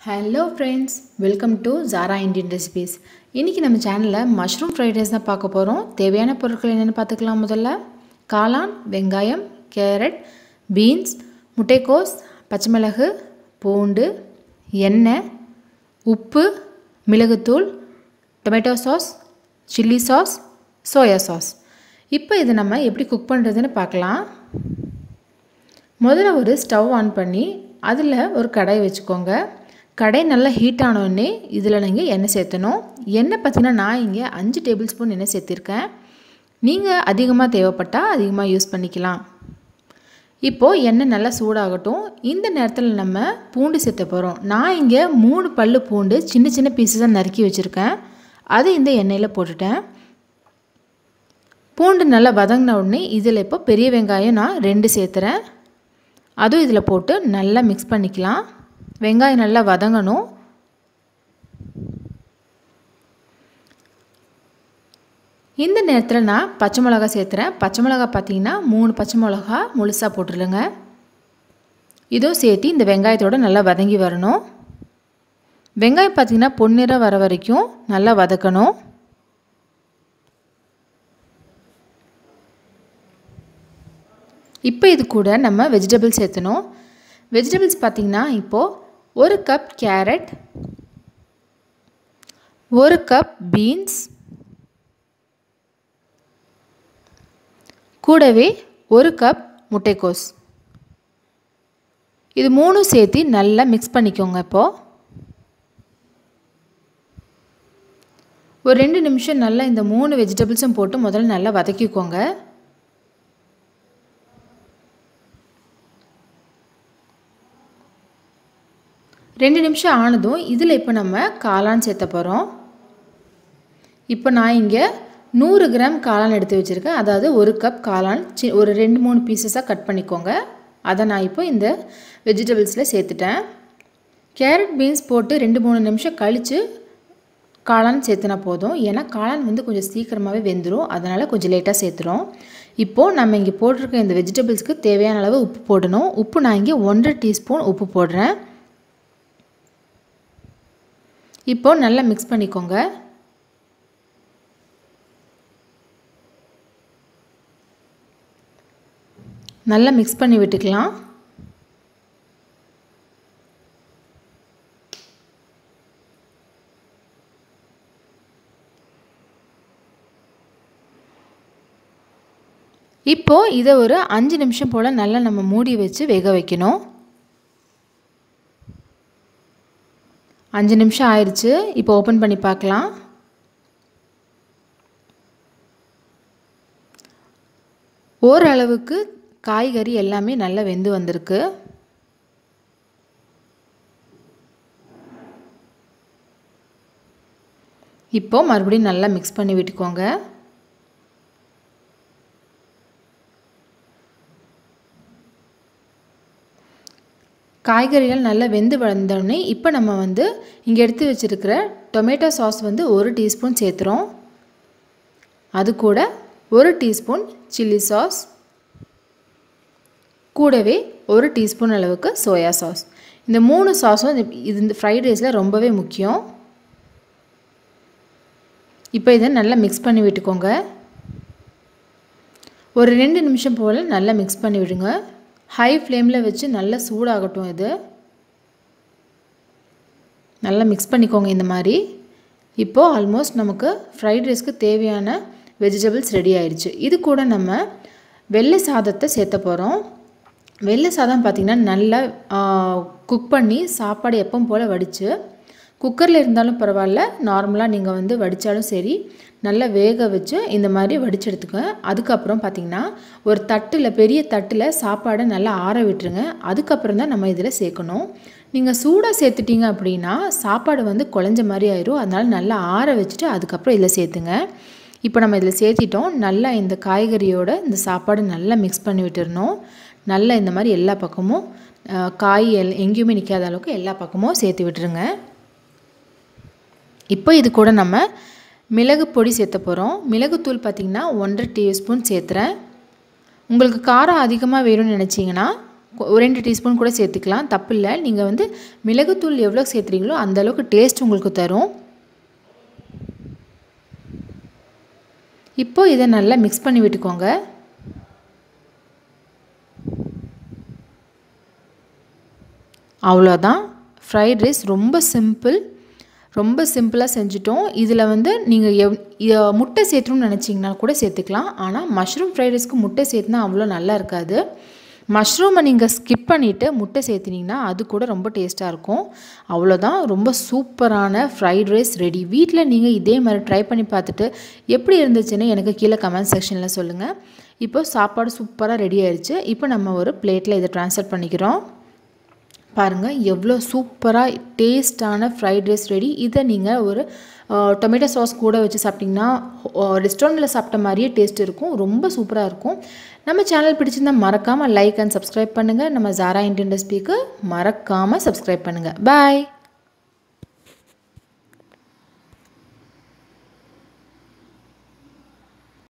hello friends welcome to Zara Indian recipes இன்றைக்கி நம்ம சேனலில் மஷ்ரூம் ஃப்ரைட் ரைஸ் தான் பார்க்க போகிறோம் தேவையான பொருட்கள் என்னென்னு பார்த்துக்கலாம் முதல்ல காளான் வெங்காயம் கேரட் பீன்ஸ் முட்டைக்கோஸ் பச்சை மிளகு பூண்டு எண்ணெய் உப்பு மிளகுத்தூள் tomato sauce chilli sauce soya sauce இப்போ இதை நம்ம எப்படி குக் பண்ணுறதுன்னு பார்க்கலாம் முதல்ல ஒரு ஸ்டவ் ஆன் பண்ணி அதில் ஒரு கடாய் வச்சுக்கோங்க கடாய் நல்லா ஹீட் ஆனோடனே இதில் நீங்கள் எண்ணெய் சேர்த்தணும் எண்ணெய் பார்த்தீங்கன்னா நான் இங்கே அஞ்சு டேபிள் ஸ்பூன் எண்ணெய் சேர்த்திருக்கேன் நீங்கள் அதிகமாக தேவைப்பட்டால் அதிகமாக யூஸ் பண்ணிக்கலாம் இப்போது எண்ணெய் நல்லா சூடாகட்டும் இந்த நேரத்தில் நம்ம பூண்டு சேர்த்த போகிறோம் நான் இங்கே மூணு பல்லு பூண்டு சின்ன சின்ன பீஸஸாக நறுக்கி வச்சுருக்கேன் அதை இந்த எண்ணெயில் போட்டுட்டேன் பூண்டு நல்லா வதங்கின உடனே இதில் இப்போ பெரிய வெங்காயம் நான் ரெண்டு சேர்த்துறேன் அதுவும் இதில் போட்டு நல்லா மிக்ஸ் பண்ணிக்கலாம் வெங்காயம் நல்லா வதங்கணும் இந்த நேரத்தில் நான் பச்சை மிளகா சேர்த்துறேன் பச்சை மிளகா பார்த்தீங்கன்னா மூணு பச்சை மிளகா முழுசாக போட்டுருங்க இதுவும் சேர்த்து இந்த வெங்காயத்தோடு நல்லா வதங்கி வரணும் வெங்காயம் பார்த்திங்கன்னா பொன்னிறம் வர வரைக்கும் நல்லா வதக்கணும் இப்போ இது கூட நம்ம வெஜிடபிள்ஸ் சேர்த்தணும் வெஜிடபிள்ஸ் பார்த்திங்கன்னா இப்போது ஒரு கப் கேரட் ஒரு கப் பீன்ஸ் கூடவே ஒரு கப் முட்டைக்கோஸ் இது மூணும் சேர்த்து நல்லா மிக்ஸ் பண்ணிக்கோங்க இப்போது ஒரு ரெண்டு நிமிஷம் நல்லா இந்த மூணு வெஜிடபிள்ஸும் போட்டு முதல்ல நல்லா வதக்கிக்கோங்க ரெண்டு நிமிஷம் ஆனதும் இதில் இப்போ நம்ம காளான் சேர்த்த போகிறோம் இப்போ நான் இங்கே நூறு கிராம் காளான் எடுத்து வச்சுருக்கேன் அதாவது ஒரு கப் காளான் சி ஒரு ரெண்டு மூணு பீசஸாக கட் பண்ணிக்கோங்க அதை நான் இப்போ இந்த வெஜிடபிள்ஸில் சேர்த்துட்டேன் கேரட் பீன்ஸ் போட்டு ரெண்டு மூணு நிமிஷம் கழித்து காளான் சேர்த்துனா போதும் ஏன்னா காளான் வந்து கொஞ்சம் சீக்கிரமாகவே வெந்துடும் அதனால் கொஞ்சம் லேட்டாக சேர்த்துறோம் இப்போது நம்ம இங்கே போட்டிருக்க இந்த வெஜிடபிள்ஸ்க்கு தேவையான அளவு உப்பு போடணும் உப்பு நான் இங்கே ஒன்றரை டீஸ்பூன் உப்பு போடுறேன் இப்போது நல்லா மிக்ஸ் பண்ணிக்கோங்க நல்லா மிக்ஸ் பண்ணி விட்டுக்கலாம் இப்போது இதை ஒரு அஞ்சு நிமிஷம் போல் நல்லா நம்ம மூடி வச்சு வேக வைக்கணும் அஞ்சு நிமிஷம் ஆயிடுச்சு இப்போ ஓப்பன் பண்ணி பார்க்கலாம் ஓரளவுக்கு காய்கறி எல்லாமே நல்லா வெந்து வந்திருக்கு இப்போது மறுபடியும் நல்லா மிக்ஸ் பண்ணி விட்டுக்கோங்க காய்கறிகள் நல்லா வெந்து வந்தோடனே இப்போ நம்ம வந்து இங்கே எடுத்து வச்சுருக்கிற டொமேட்டோ சாஸ் வந்து ஒரு டீஸ்பூன் சேர்த்துறோம் அது கூட ஒரு டீஸ்பூன் சில்லி சாஸ் கூடவே ஒரு டீஸ்பூன் அளவுக்கு சோயா சாஸ் இந்த மூணு சாஸும் இது இந்த ஃப்ரைட் ரைஸில் ரொம்பவே முக்கியம் இப்போ இதை நல்லா மிக்ஸ் பண்ணி விட்டுக்கோங்க ஒரு ரெண்டு நிமிஷம் போல் நல்லா மிக்ஸ் பண்ணி விடுங்க ஹை ஃப்ளேமில் வச்சு நல்லா சூடாகட்டும் இது நல்லா மிக்ஸ் பண்ணிக்கோங்க இந்த மாதிரி இப்போது ஆல்மோஸ்ட் நமக்கு ஃப்ரைட் ரைஸ்க்கு தேவையான வெஜிடபிள்ஸ் ரெடி ஆயிடுச்சு இது கூட நம்ம வெள்ளை சாதத்தை சேர்த்த போகிறோம் வெள்ளை சாதம் பார்த்திங்கன்னா நல்லா குக் பண்ணி சாப்பாடு எப்பவும் போல் வடித்து குக்கரில் இருந்தாலும் பரவாயில்ல நார்மலாக நீங்கள் வந்து வடித்தாலும் சரி நல்லா வேக வச்சு இந்த மாதிரி வடித்து எடுத்துக்க அதுக்கப்புறம் பார்த்திங்கன்னா ஒரு தட்டில் பெரிய தட்டில் சாப்பாடை நல்லா ஆற விட்டுருங்க அதுக்கப்புறம் தான் நம்ம இதில் சேர்க்கணும் நீங்கள் சூடாக சேர்த்துட்டிங்க அப்படின்னா சாப்பாடு வந்து குழஞ்ச மாதிரி ஆயிரும் அதனால் நல்லா ஆற வச்சுட்டு அதுக்கப்புறம் இதில் சேர்த்துங்க இப்போ நம்ம இதில் சேர்த்திட்டோம் நல்லா இந்த காய்கறியோட இந்த சாப்பாடு நல்லா மிக்ஸ் பண்ணி விட்டுறணும் நல்லா இந்த மாதிரி எல்லா பக்கமும் காய் எல் எங்கேயுமே நிற்காத அளவுக்கு எல்லா பக்கமும் சேர்த்து விட்டுருங்க இப்போ இது கூட நம்ம மிளகு பொடி சேர்த்த போகிறோம் மிளகுத்தூள் பார்த்திங்கன்னா ஒன்றரை டீஸ்பூன் சேர்த்துறேன் உங்களுக்கு காரம் அதிகமாக வேணும்னு நினச்சிங்கன்னா ஒரு ரெண்டு டீஸ்பூன் கூட சேர்த்துக்கலாம் தப்பு இல்லை நீங்கள் வந்து மிளகுத்தூள் எவ்வளோ சேர்த்துறீங்களோ அந்த அளவுக்கு டேஸ்ட் உங்களுக்கு தரும் இப்போ இதை நல்லா மிக்ஸ் பண்ணி விட்டுக்கோங்க அவ்வளோதான் ஃப்ரைட் ரைஸ் ரொம்ப சிம்பிள் ரொம்ப சிம்பிளாக செஞ்சுட்டோம் இதில் வந்து நீங்கள் எவ் முட்டை சேர்த்தணும்னு நினச்சிங்கன்னா கூட சேர்த்துக்கலாம் ஆனால் மஷ்ரூம் ஃப்ரைட் ரைஸ்க்கு முட்டை சேர்த்துனா அவ்வளோ நல்லா இருக்காது மஷ்ரூமை நீங்கள் ஸ்கிப் பண்ணிவிட்டு முட்டை சேர்த்துனீங்கன்னா அது கூட ரொம்ப டேஸ்ட்டாக இருக்கும் அவ்வளோதான் ரொம்ப சூப்பரான ஃப்ரைட் ரைஸ் ரெடி வீட்டில் நீங்கள் இதே மாதிரி ட்ரை பண்ணி பார்த்துட்டு எப்படி இருந்துச்சுன்னு எனக்கு கீழே கமெண்ட் செக்ஷனில் சொல்லுங்கள் இப்போ சாப்பாடு சூப்பராக ரெடி ஆயிடுச்சு இப்போ நம்ம ஒரு பிளேட்டில் இதை ட்ரான்ஸ்ஃபர் பண்ணிக்கிறோம் பாருங்கள் எவ்வளோ சூப்பராக டேஸ்டான ஃப்ரைட் ரைஸ் ரெடி இதை நீங்கள் ஒரு டொமேட்டோ சாஸ் கூட வச்சு சாப்பிட்டிங்கன்னா ரெஸ்டாரண்ட்டில் சாப்பிட்ட மாதிரியே டேஸ்ட் இருக்கும் ரொம்ப சூப்பராக இருக்கும் நம்ம சேனல் பிடிச்சிருந்தால் மறக்காமல் லைக் அண்ட் சப்ஸ்கிரைப் பண்ணுங்கள் நம்ம ஜாரா இண்டியன் ரெசிபிக்கு மறக்காமல் சப்ஸ்கிரைப் பண்ணுங்கள் பாய்